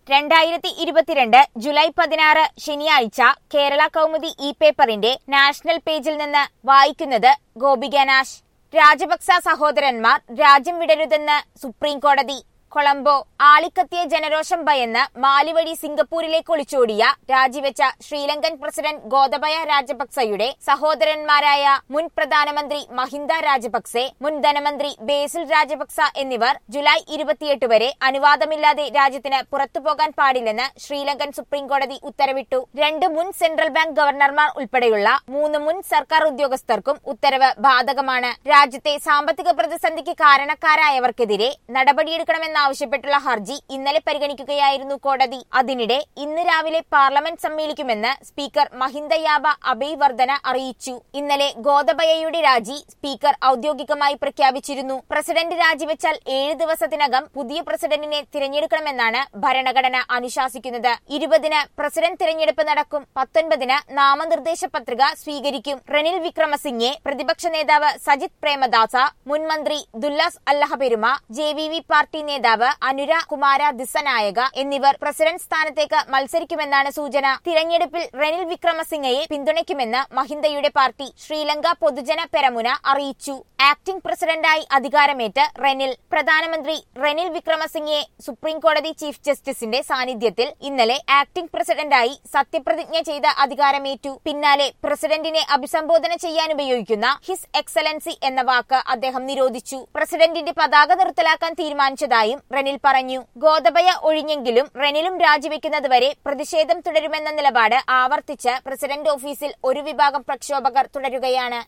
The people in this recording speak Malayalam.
രണ്ടായിരത്തി ഇരുപത്തിരണ്ട് ജൂലൈ പതിനാറ് ശനിയാഴ്ച കേരള കൗമുദി ഇ പേപ്പറിന്റെ നാഷണൽ പേജിൽ നിന്ന് വായിക്കുന്നത് ഗോപിക നാശ് രാജപക്സ സഹോദരന്മാർ രാജ്യം വിടരുതെന്ന് സുപ്രീം കോടതി കൊളംബോ ആളിക്കത്തിയ ജനരോഷം ഭയന്ന് മാലിവഴി സിംഗപ്പൂരിലേക്ക് ഒളിച്ചോടിയ രാജിവെച്ച ശ്രീലങ്കൻ പ്രസിഡന്റ് ഗോതബയ രാജപക്സയുടെ സഹോദരന്മാരായ മുൻ പ്രധാനമന്ത്രി മഹിന്ദ രാജപക്സെ മുൻ ധനമന്ത്രി ബേസിൽ രാജപക്സ എന്നിവർ ജൂലൈ ഇരുപത്തിയെട്ട് വരെ അനുവാദമില്ലാതെ രാജ്യത്തിന് പുറത്തുപോകാൻ പാടില്ലെന്ന് ശ്രീലങ്കൻ സുപ്രീം കോടതി ഉത്തരവിട്ടു രണ്ട് മുൻ സെൻട്രൽ ബാങ്ക് ഗവർണർമാർ ഉൾപ്പെടെയുള്ള മൂന്ന് മുൻ സർക്കാർ ഉദ്യോഗസ്ഥർക്കും ഉത്തരവ് ബാധകമാണ് രാജ്യത്തെ സാമ്പത്തിക പ്രതിസന്ധിക്ക് കാരണക്കാരായവർക്കെതിരെ നടപടിയെടുക്കണമെന്നാവശ്യപ്പെട്ടുള്ള ഹർജി ഇന്നലെ പരിഗണിക്കുകയായിരുന്നു കോടതി അതിനിടെ ഇന്ന് രാവിലെ പാർലമെന്റ് സമ്മേളിക്കുമെന്ന് സ്പീക്കർ മഹിന്ദയാബ അബയ് വർദ്ധന അറിയിച്ചു ഇന്നലെ ഗോതബയയുടെ രാജി സ്പീക്കർ ഔദ്യോഗികമായി പ്രഖ്യാപിച്ചിരുന്നു പ്രസിഡന്റ് രാജിവെച്ചാൽ ഏഴ് ദിവസത്തിനകം പുതിയ പ്രസിഡന്റിനെ തിരഞ്ഞെടുക്കണമെന്നാണ് ഭരണഘടന അനുശാസിക്കുന്നത് ഇരുപതിന് പ്രസിഡന്റ് തിരഞ്ഞെടുപ്പ് നടക്കും പത്തൊൻപതിന് നാമനിർദ്ദേശ പത്രിക സ്വീകരിക്കും റെനിൽ വിക്രമസിംഗെ പ്രതിപക്ഷ നേതാവ് സജിത് പ്രേമദാസ മുൻ മന്ത്രി Dullas Alahapperuma J V P party നേതാവ് അനുര കുമാര ദിസനായക എന്നിവർ പ്രസിഡന്റ് സ്ഥാനത്തേക്ക് മത്സരിക്കുമെന്നാണ് സൂചന തിരഞ്ഞെടുപ്പിൽ റെനിൽ വിക്രമസിംഗയെ പിന്തുണയ്ക്കുമെന്ന് മഹിന്ദയുടെ പാർട്ടി ശ്രീലങ്ക പൊതുജന പെരമുന അറിയിച്ചു ആക്ടിംഗ് പ്രസിഡന്റായി അധികാരമേറ്റ് റെനിൽ പ്രധാനമന്ത്രി റെനിൽ വിക്രമസിംഗയെ സുപ്രീം കോടതി ചീഫ് ജസ്റ്റിസിന്റെ സാന്നിധ്യത്തിൽ ഇന്നലെ ആക്ടിംഗ് പ്രസിഡന്റായി സത്യപ്രതിജ്ഞ ചെയ്ത് അധികാരമേറ്റു പിന്നാലെ പ്രസിഡന്റിനെ അഭിസംബോധന ചെയ്യാൻ ഉപയോഗിക്കുന്ന ഹിസ് എക്സലൻസി എന്ന വാക്ക് അദ്ദേഹം നിരോധിച്ചു പ്രസിഡന്റിന്റെ പതാക നിർത്തലാക്കാൻ തീരുമാനിച്ചതായും റെനിൽ പറഞ്ഞു ഗോതബയ ഒഴിഞ്ഞെങ്കിലും റെനിലും രാജിവെക്കുന്നതുവരെ പ്രതിഷേധം തുടരുമെന്ന നിലപാട് ആവർത്തിച്ച് പ്രസിഡന്റ് ഓഫീസിൽ ഒരു വിഭാഗം പ്രക്ഷോഭകർ തുടരുകയാണ്